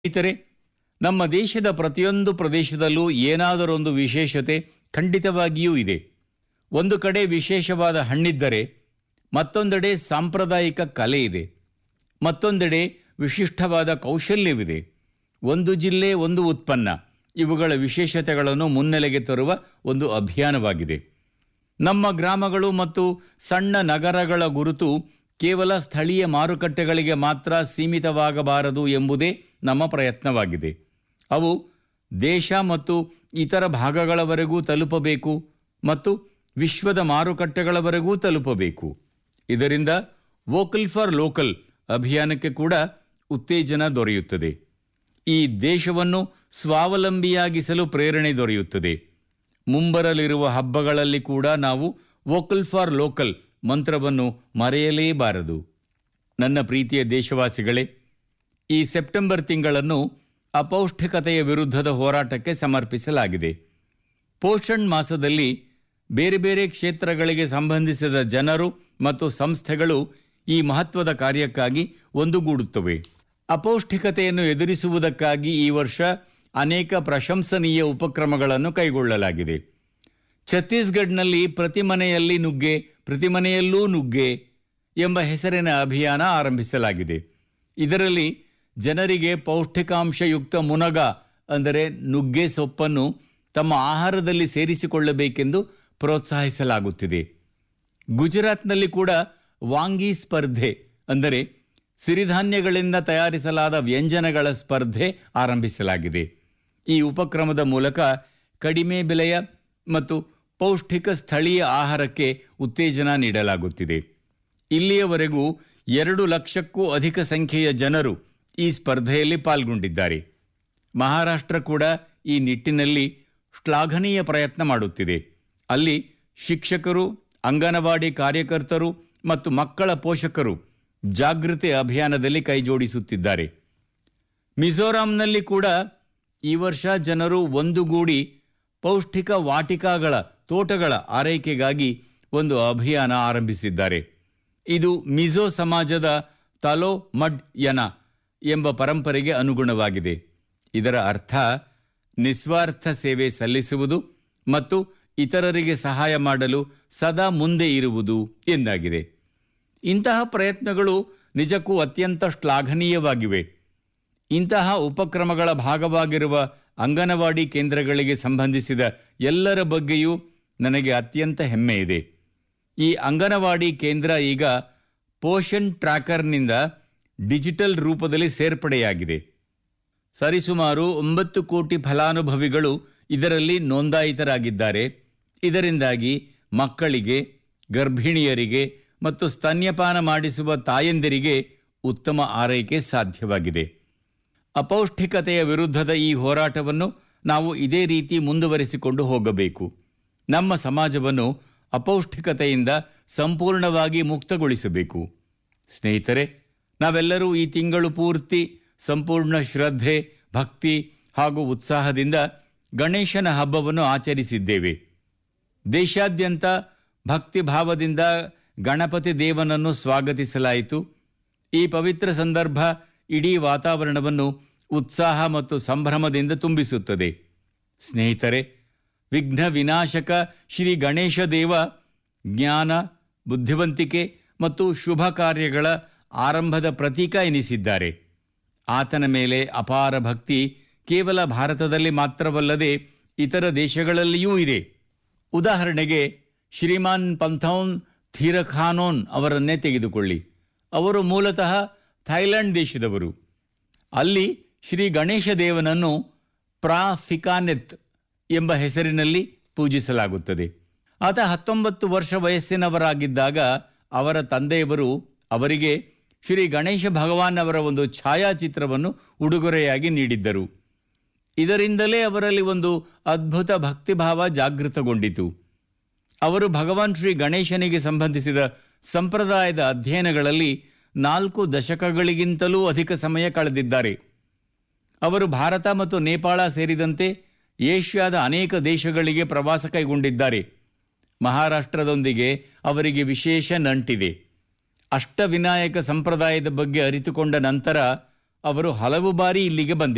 ಸ್ನೇಹಿತರೆ ನಮ್ಮ ದೇಶದ ಪ್ರತಿಯೊಂದು ಪ್ರದೇಶದಲ್ಲೂ ಏನಾದರೊಂದು ವಿಶೇಷತೆ ಖಂಡಿತವಾಗಿಯೂ ಇದೆ ಒಂದು ಕಡೆ ವಿಶೇಷವಾದ ಹಣ್ಣಿದ್ದರೆ ಮತ್ತೊಂದೆಡೆ ಸಾಂಪ್ರದಾಯಿಕ ಕಲೆ ಇದೆ ಮತ್ತೊಂದೆಡೆ ವಿಶಿಷ್ಟವಾದ ಕೌಶಲ್ಯವಿದೆ ಒಂದು ಜಿಲ್ಲೆ ಒಂದು ಉತ್ಪನ್ನ ಇವುಗಳ ವಿಶೇಷತೆಗಳನ್ನು ಮುನ್ನೆಲೆಗೆ ತರುವ ಒಂದು ಅಭಿಯಾನವಾಗಿದೆ ನಮ್ಮ ಗ್ರಾಮಗಳು ಮತ್ತು ಸಣ್ಣ ನಗರಗಳ ಗುರುತು ಕೇವಲ ಸ್ಥಳೀಯ ಮಾರುಕಟ್ಟೆಗಳಿಗೆ ಮಾತ್ರ ಸೀಮಿತವಾಗಬಾರದು ಎಂಬುದೇ ನಮ್ಮ ಪ್ರಯತ್ನವಾಗಿದೆ ಅವು ದೇಶ ಮತ್ತು ಇತರ ಭಾಗಗಳವರೆಗೂ ತಲುಪಬೇಕು ಮತ್ತು ವಿಶ್ವದ ಮಾರುಕಟ್ಟೆಗಳವರೆಗೂ ತಲುಪಬೇಕು ಇದರಿಂದ ವೋಕಲ್ ಫಾರ್ ಲೋಕಲ್ ಅಭಿಯಾನಕ್ಕೆ ಕೂಡ ಉತ್ತೇಜನ ದೊರೆಯುತ್ತದೆ ಈ ದೇಶವನ್ನು ಸ್ವಾವಲಂಬಿಯಾಗಿಸಲು ಪ್ರೇರಣೆ ದೊರೆಯುತ್ತದೆ ಮುಂಬರಲಿರುವ ಹಬ್ಬಗಳಲ್ಲಿ ಕೂಡ ನಾವು ವೋಕಲ್ ಫಾರ್ ಲೋಕಲ್ ಮಂತ್ರವನ್ನು ಮರೆಯಲೇಬಾರದು ನನ್ನ ಪ್ರೀತಿಯ ದೇಶವಾಸಿಗಳೇ ಈ ಸೆಪ್ಟೆಂಬರ್ ತಿಂಗಳನ್ನು ಅಪೌಷ್ಟಿಕತೆಯ ವಿರುದ್ಧದ ಹೋರಾಟಕ್ಕೆ ಸಮರ್ಪಿಸಲಾಗಿದೆ ಪೋಷಣ್ ಮಾಸದಲ್ಲಿ ಬೇರೆ ಬೇರೆ ಕ್ಷೇತ್ರಗಳಿಗೆ ಸಂಬಂಧಿಸಿದ ಜನರು ಮತ್ತು ಸಂಸ್ಥೆಗಳು ಈ ಮಹತ್ವದ ಕಾರ್ಯಕ್ಕಾಗಿ ಒಂದುಗೂಡುತ್ತವೆ ಅಪೌಷ್ಟಿಕತೆಯನ್ನು ಎದುರಿಸುವುದಕ್ಕಾಗಿ ಈ ವರ್ಷ ಅನೇಕ ಪ್ರಶಂಸನೀಯ ಉಪಕ್ರಮಗಳನ್ನು ಕೈಗೊಳ್ಳಲಾಗಿದೆ ಛತ್ತೀಸ್ಗಢ್ನಲ್ಲಿ ಪ್ರತಿ ಮನೆಯಲ್ಲಿ ನುಗ್ಗೆ ಪ್ರತಿ ಮನೆಯಲ್ಲೂ ನುಗ್ಗೆ ಎಂಬ ಹೆಸರಿನ ಅಭಿಯಾನ ಆರಂಭಿಸಲಾಗಿದೆ ಇದರಲ್ಲಿ ಜನರಿಗೆ ಪೌಷ್ಟಿಕಾಂಶಯುಕ್ತ ಮುನಗ ಅಂದರೆ ನುಗ್ಗೆ ಸೊಪ್ಪನ್ನು ತಮ್ಮ ಆಹಾರದಲ್ಲಿ ಸೇರಿಸಿಕೊಳ್ಳಬೇಕೆಂದು ಪ್ರೋತ್ಸಾಹಿಸಲಾಗುತ್ತಿದೆ ಗುಜರಾತ್ನಲ್ಲಿ ಕೂಡ ವಾಂಗಿ ಸ್ಪರ್ಧೆ ಅಂದರೆ ಸಿರಿಧಾನ್ಯಗಳಿಂದ ತಯಾರಿಸಲಾದ ವ್ಯಂಜನಗಳ ಸ್ಪರ್ಧೆ ಆರಂಭಿಸಲಾಗಿದೆ ಈ ಉಪಕ್ರಮದ ಮೂಲಕ ಕಡಿಮೆ ಬೆಲೆಯ ಮತ್ತು ಪೌಷ್ಟಿಕ ಸ್ಥಳೀಯ ಆಹಾರಕ್ಕೆ ಉತ್ತೇಜನ ನೀಡಲಾಗುತ್ತಿದೆ ಇಲ್ಲಿಯವರೆಗೂ ಎರಡು ಲಕ್ಷಕ್ಕೂ ಅಧಿಕ ಸಂಖ್ಯೆಯ ಜನರು ಈ ಸ್ಪರ್ಧೆಯಲ್ಲಿ ಪಾಲ್ಗೊಂಡಿದ್ದಾರೆ ಮಹಾರಾಷ್ಟ್ರ ಕೂಡ ಈ ನಿಟ್ಟಿನಲ್ಲಿ ಶ್ಲಾಘನೀಯ ಪ್ರಯತ್ನ ಮಾಡುತ್ತಿದೆ ಅಲ್ಲಿ ಶಿಕ್ಷಕರು ಅಂಗನವಾಡಿ ಕಾರ್ಯಕರ್ತರು ಮತ್ತು ಮಕ್ಕಳ ಪೋಷಕರು ಜಾಗೃತಿ ಅಭಿಯಾನದಲ್ಲಿ ಕೈಜೋಡಿಸುತ್ತಿದ್ದಾರೆ ಮಿಜೋರಾಂನಲ್ಲಿ ಕೂಡ ಈ ವರ್ಷ ಜನರು ಒಂದುಗೂಡಿ ಪೌಷ್ಟಿಕ ವಾಟಿಕಾಗಳ ತೋಟಗಳ ಆರೈಕೆಗಾಗಿ ಒಂದು ಅಭಿಯಾನ ಆರಂಭಿಸಿದ್ದಾರೆ ಇದು ಮಿಜೋ ಸಮಾಜದ ತಲೋ ಮಡ್ ಯನ ಎಂಬ ಪರಂಪರೆಗೆ ಅನುಗುಣವಾಗಿದೆ ಇದರ ಅರ್ಥ ನಿಸ್ವಾರ್ಥ ಸೇವೆ ಸಲ್ಲಿಸುವುದು ಮತ್ತು ಇತರರಿಗೆ ಸಹಾಯ ಮಾಡಲು ಸದಾ ಮುಂದೆ ಇರುವುದು ಎಂದಾಗಿದೆ ಇಂತಹ ಪ್ರಯತ್ನಗಳು ನಿಜಕ್ಕೂ ಅತ್ಯಂತ ಶ್ಲಾಘನೀಯವಾಗಿವೆ ಇಂತಹ ಉಪಕ್ರಮಗಳ ಭಾಗವಾಗಿರುವ ಅಂಗನವಾಡಿ ಕೇಂದ್ರಗಳಿಗೆ ಸಂಬಂಧಿಸಿದ ಎಲ್ಲರ ಬಗ್ಗೆಯೂ ನನಗೆ ಅತ್ಯಂತ ಹೆಮ್ಮೆ ಇದೆ ಈ ಅಂಗನವಾಡಿ ಕೇಂದ್ರ ಈಗ ಪೋಷನ್ ಟ್ರ್ಯಾಕರ್ನಿಂದ ಡಿಜಿಟಲ್ ರೂಪದಲ್ಲಿ ಸೇರ್ಪಡೆಯಾಗಿದೆ ಸರಿಸುಮಾರು ಒಂಬತ್ತು ಕೋಟಿ ಫಲಾನುಭವಿಗಳು ಇದರಲ್ಲಿ ನೋಂದಾಯಿತರಾಗಿದ್ದಾರೆ ಇದರಿಂದಾಗಿ ಮಕ್ಕಳಿಗೆ ಗರ್ಭಿಣಿಯರಿಗೆ ಮತ್ತು ಸ್ತನ್ಯಪಾನ ಮಾಡಿಸುವ ತಾಯಂದಿರಿಗೆ ಉತ್ತಮ ಆರೈಕೆ ಸಾಧ್ಯವಾಗಿದೆ ಅಪೌಷ್ಟಿಕತೆಯ ವಿರುದ್ಧದ ಈ ಹೋರಾಟವನ್ನು ನಾವು ಇದೇ ರೀತಿ ಮುಂದುವರಿಸಿಕೊಂಡು ಹೋಗಬೇಕು ನಮ್ಮ ಸಮಾಜವನ್ನು ಅಪೌಷ್ಟಿಕತೆಯಿಂದ ಸಂಪೂರ್ಣವಾಗಿ ಮುಕ್ತಗೊಳಿಸಬೇಕು ಸ್ನೇಹಿತರೆ ನಾವೆಲ್ಲರೂ ಈ ತಿಂಗಳು ಪೂರ್ತಿ ಸಂಪೂರ್ಣ ಶ್ರದ್ಧೆ ಭಕ್ತಿ ಹಾಗೂ ಉತ್ಸಾಹದಿಂದ ಗಣೇಶನ ಹಬ್ಬವನ್ನು ಆಚರಿಸಿದ್ದೇವೆ ದೇಶಾದ್ಯಂತ ಭಕ್ತಿ ಭಾವದಿಂದ ಗಣಪತಿ ದೇವನನ್ನು ಸ್ವಾಗತಿಸಲಾಯಿತು ಈ ಪವಿತ್ರ ಸಂದರ್ಭ ಇಡೀ ವಾತಾವರಣವನ್ನು ಉತ್ಸಾಹ ಮತ್ತು ಸಂಭ್ರಮದಿಂದ ತುಂಬಿಸುತ್ತದೆ ಸ್ನೇಹಿತರೆ ವಿಘ್ನ ವಿನಾಶಕ ಶ್ರೀ ಗಣೇಶ ದೇವ ಜ್ಞಾನ ಬುದ್ಧಿವಂತಿಕೆ ಮತ್ತು ಶುಭ ಕಾರ್ಯಗಳ ಆರಂಭದ ಪ್ರತೀಕ ಎನಿಸಿದ್ದಾರೆ ಆತನ ಮೇಲೆ ಅಪಾರ ಭಕ್ತಿ ಕೇವಲ ಭಾರತದಲ್ಲಿ ಮಾತ್ರವಲ್ಲದೆ ಇತರ ದೇಶಗಳಲ್ಲಿಯೂ ಇದೆ ಉದಾಹರಣೆಗೆ ಶ್ರೀಮಾನ್ ಪಂಥೌನ್ ಥೀರಖಾನೋನ್ ಅವರನ್ನೇ ತೆಗೆದುಕೊಳ್ಳಿ ಅವರು ಮೂಲತಃ ಥೈಲ್ಯಾಂಡ್ ದೇಶದವರು ಅಲ್ಲಿ ಶ್ರೀ ಗಣೇಶ ದೇವನನ್ನು ಪ್ರಾಫಿಕಾನೆತ್ ಎಂಬ ಹೆಸರಿನಲ್ಲಿ ಪೂಜಿಸಲಾಗುತ್ತದೆ ಆತ ಹತ್ತೊಂಬತ್ತು ವರ್ಷ ವಯಸ್ಸಿನವರಾಗಿದ್ದಾಗ ಅವರ ತಂದೆಯವರು ಅವರಿಗೆ ಶ್ರೀ ಗಣೇಶ ಭಗವಾನ್ ಅವರ ಒಂದು ಛಾಯಾಚಿತ್ರವನ್ನು ಉಡುಗೊರೆಯಾಗಿ ನೀಡಿದ್ದರು ಇದರಿಂದಲೇ ಅವರಲ್ಲಿ ಒಂದು ಅದ್ಭುತ ಭಕ್ತಿಭಾವ ಜಾಗೃತಗೊಂಡಿತು ಅವರು ಭಗವಾನ್ ಶ್ರೀ ಗಣೇಶನಿಗೆ ಸಂಬಂಧಿಸಿದ ಸಂಪ್ರದಾಯದ ಅಧ್ಯಯನಗಳಲ್ಲಿ ನಾಲ್ಕು ದಶಕಗಳಿಗಿಂತಲೂ ಅಧಿಕ ಸಮಯ ಕಳೆದಿದ್ದಾರೆ ಅವರು ಭಾರತ ಮತ್ತು ನೇಪಾಳ ಸೇರಿದಂತೆ ಏಷ್ಯಾದ ಅನೇಕ ದೇಶಗಳಿಗೆ ಪ್ರವಾಸ ಕೈಗೊಂಡಿದ್ದಾರೆ ಮಹಾರಾಷ್ಟ್ರದೊಂದಿಗೆ ಅವರಿಗೆ ವಿಶೇಷ ನಂಟಿದೆ ಅಷ್ಟವಿನಾಯಕ ಸಂಪ್ರದಾಯದ ಬಗ್ಗೆ ಅರಿತುಕೊಂಡ ನಂತರ ಅವರು ಹಲವು ಬಾರಿ ಇಲ್ಲಿಗೆ ಬಂದಿದ್ದಾರೆ